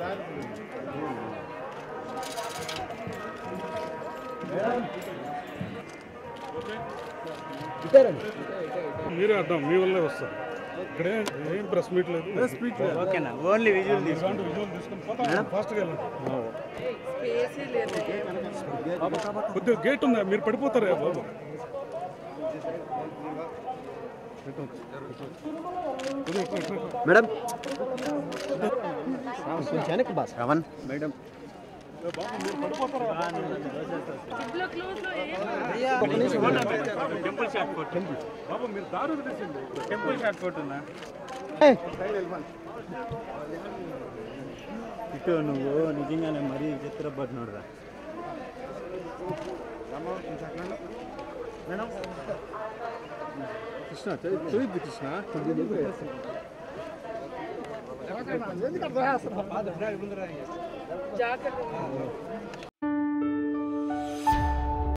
మీరే అడ్డాం మీ వల్లే వస్తారు ఇక్కడ ఏం- ఏం ప్రెస్ మీట్ లేదు ప్రెస్ మీట్ ఓకేనా ఓన్లీ విజువల్ ఇలాంటి విజువల్ తీసుకొని పోతాం ఫాస్ట్గా వెళ్ళండి కొద్దిగా గేట్ ఉందా మీరు పడిపోతారా బాబు మేడం కొంచెం వెనక్కి boss Shravan madam temple shot కోట్ బాబు మీరు దారి వదిలేసింది టెంపుల్ షాట్ ఫోటో ఉన్నా ఇటు నువ్వు నిజంగానే మరీ చిత్రపడినాడు రా కృష్ణ చదివిద్ది కృష్ణ జాగ్రత్త